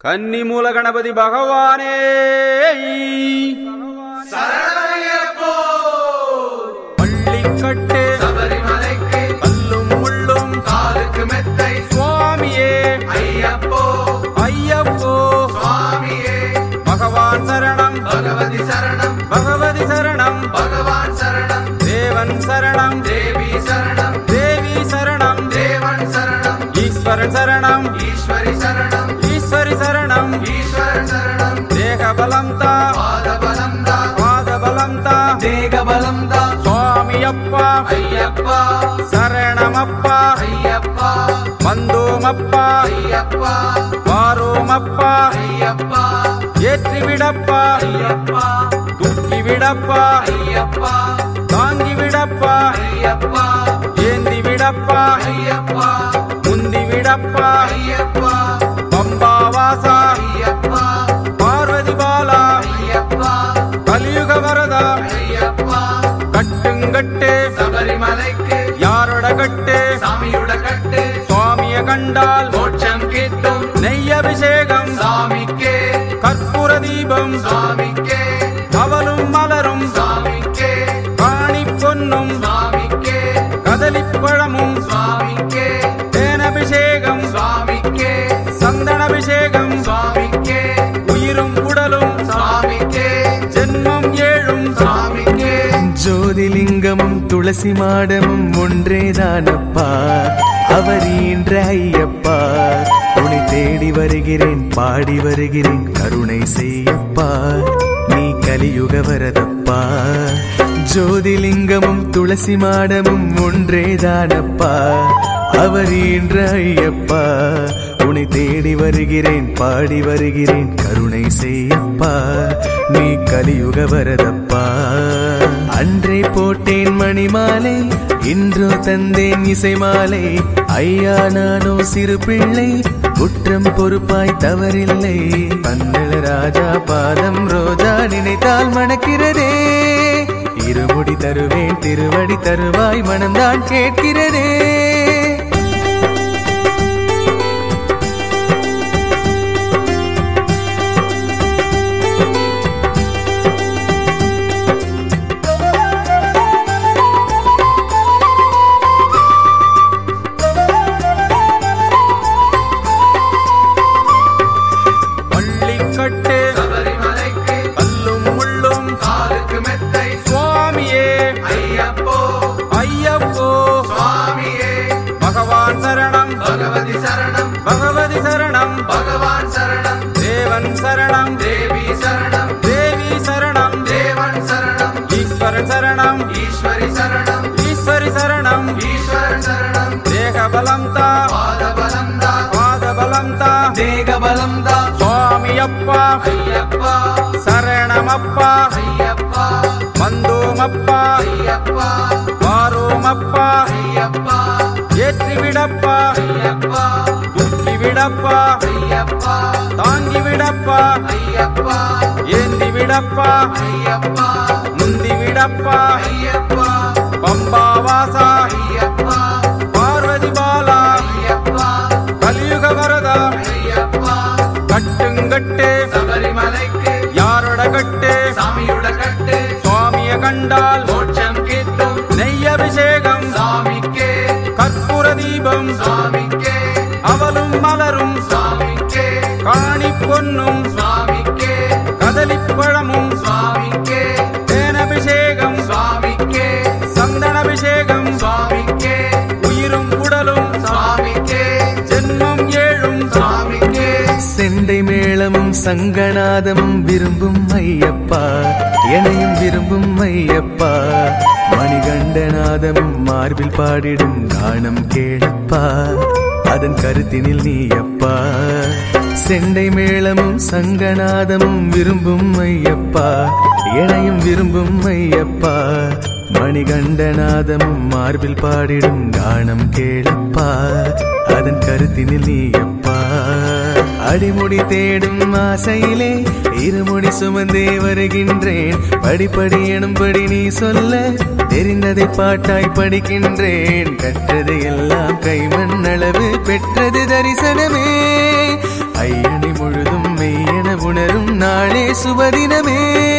கன்னிமூல கணபதி பகவானே சரணமையப்போ பள்ளிக்கட்டு சபரிமலைக்கு கல்லும் முள்ளும் காலுக்கு மெத்தை சுவாமியே ஐயப்போ ஐயப்போ சுவாமியே பகவான் சரணம் பகவதி சரணம் பகவதி சரணம் பகவான் சரணம் தேவன் சரணம் தேவி சரணம் தேவி சரணம் தேவன் சரணம் ஈஸ்வரன் சரணம் ஈஸ்வரி சரணம் ஈஸ்வரி சரணம் ஈஸ்வரன் சரணம் தேக பலம் தா பாத பலம் தா பாத பலம் தா தேக பலம் தா சுவாமி அப்பா ஐயப்பா சரணமப்பா ஐயப்பா வந்தோமப்பா ஐயப்பா வாரோமப்பா ஐயப்பா ஏற்றி விடப்பா ஐயப்பா தூக்கி விடப்பா ஐயப்பா தாங்கி விடப்பா ஐயப்பா ஏந்தி விடப்பா ஐயப்பா முந்தி விடப்பா ஐயப்பா பம்பா வாசா ஐயப்பா பார்வதி பாலா ஐயப்பா கலியுக வரதா ஐயப்பா கட்டுங்கட்டு சபரிமலைக்கு யாரோட கட்டு சாமியுட கட்டு சுவாமிய கண்டால் மோட்சம் கிட்டும் நெய் அபிஷேகம் சாமிக்கே கற்பூர தீபம் சாமிக்கே அவலும் மலரும் சாமிக்கே காணி பொன்னும் சாமிக்கே கதலிப்பழமும் சுவாமிக்கே தேனபிஷேகம் சுவாமிக்கே சந்தனபிஷேகம் சுவாமிக்கே உயிரும் உடலும் சுவாமிக்கே ஜென்மம் ஏழும் சுவாமிக்கே ஜோதிலிங்கமும் துளசி மாடமும் ஒன்றேதானப்பா அவர் ஈன்ற ஐயப்பா உன்னை தேடி வருகிறேன் பாடி வருகிறேன் கருணை செய்யப்பா நீ கலியுக வரதப்பா ஜோதிலிங்கமும் துளசி மாடமும் ஒன்றேதானப்பா அவர் ஈன்ற ஐயப்பா உன்னை தேடி வருகிறேன் பாடி வருகிறேன் கருணை செய்யப்பா நீ கலியுக வரதப்பா அன்றே போட்டேன் மணிமாலை இன்றோ தந்தேன் இசை மாலை ஐயா நானோ சிறு பிள்ளை குற்றம் பொறுப்பாய் தவறில்லை பந்தள ராஜா பாதம் ரோஜா நினைத்தால் மணக்கிறதே இருமுடி தருவேன் திருவடி தருவாய் மனம்தான் கேட்கிறதே பள்ளிக்கட்டு சபரிமலைக்கு கல்லும் முள்ளும் காலுக்கு மெத்தை சுவாமியே ஐயப்போ ஐயப்போ சுவாமியே பகவான் சரணம் பகவதி சரணம் பகவதி சரணம் பகவான் சரணம் தேவன் சரணம் தேவி சரணம் தேவி சரணம் தேவன் சரணம் ஈஸ்வரன் சரணம் ஈஸ்வரி சரணம் ஈஸ்வரி சரணம் ஈஸ்வரன் சரணம் தேக பலம் தா பாத பலம் தா பாத பலம் தா தேக பலம் தா சுவாமி அப்பா ஐயப்பா சரணமப்பா ஐயப்பா வந்தோமப்பா ஐயப்பா வாரோமப்பா ஐயப்பா ஏற்றி விடப்பா ஐயப்பா தூக்கி விடப்பா ஐயப்பா தாங்கி விடப்பா ஐயப்பா ஏந்தி விடப்பா ஐயப்பா முந்தி விடப்பா ஐயப்பா பம்பா வாசா ஐயப்பா பார்வதி பாலா ஐயப்பா கலியுக வரதா ஐயப்பா கட்டுங்கட்டு சபரிமலைக்கு யாரோட கட்டு சாமியுட கட்டு சுவாமிய கண்டால் மோட்சம் கிட்டும் நெய் அபிஷேகம் சாமிக்கே கற்பூர தீபம் சாமிக்கே அவலும் மலரும் சாமிக்கே காணி பொன்னும் சாமிக்கே கதலிப்பழமும் சுவாமிக்கே தேனபிஷேகம் சுவாமிக்கே சந்தனபிஷேகம் சுவாமிக்கே உயிரும் உடலும் சுவாமிக்கே ஜென்மம் ஏழும் சுவாமிக்கே செண்டை மேளமும் சங்கநாதமும் விரும்பும் ஐயப்பா எனையும் விரும்பும் ஐயப்பா மணிகண்டநாதமும் மார்பில் பாடிடும் கானம் கேளப்பா அதன் கருத்தினில் நீயப்பா செண்டை மேளமும் சங்கநாதமும் விரும்பும் ஐயப்பா எனையும் விரும்பும் ஐயப்பா மணிகண்டநாதமும் மார்பில் பாடிடும் கானம் கேளப்பா அதன் கருத்தினில் நீயப்பா அடிமுடி தேடும் ஆசையிலே இருமுடி சுமந்தே வருகின்றேன் படிப்படி எனும்படி நீ சொல்ல தெரிந்ததை பாட்டாய் படிக்கின்றேன் கற்றது எல்லாம் கைமண் அளவு பெற்றது தரிசனமே ஐயணி முழுதும் சுபதினமே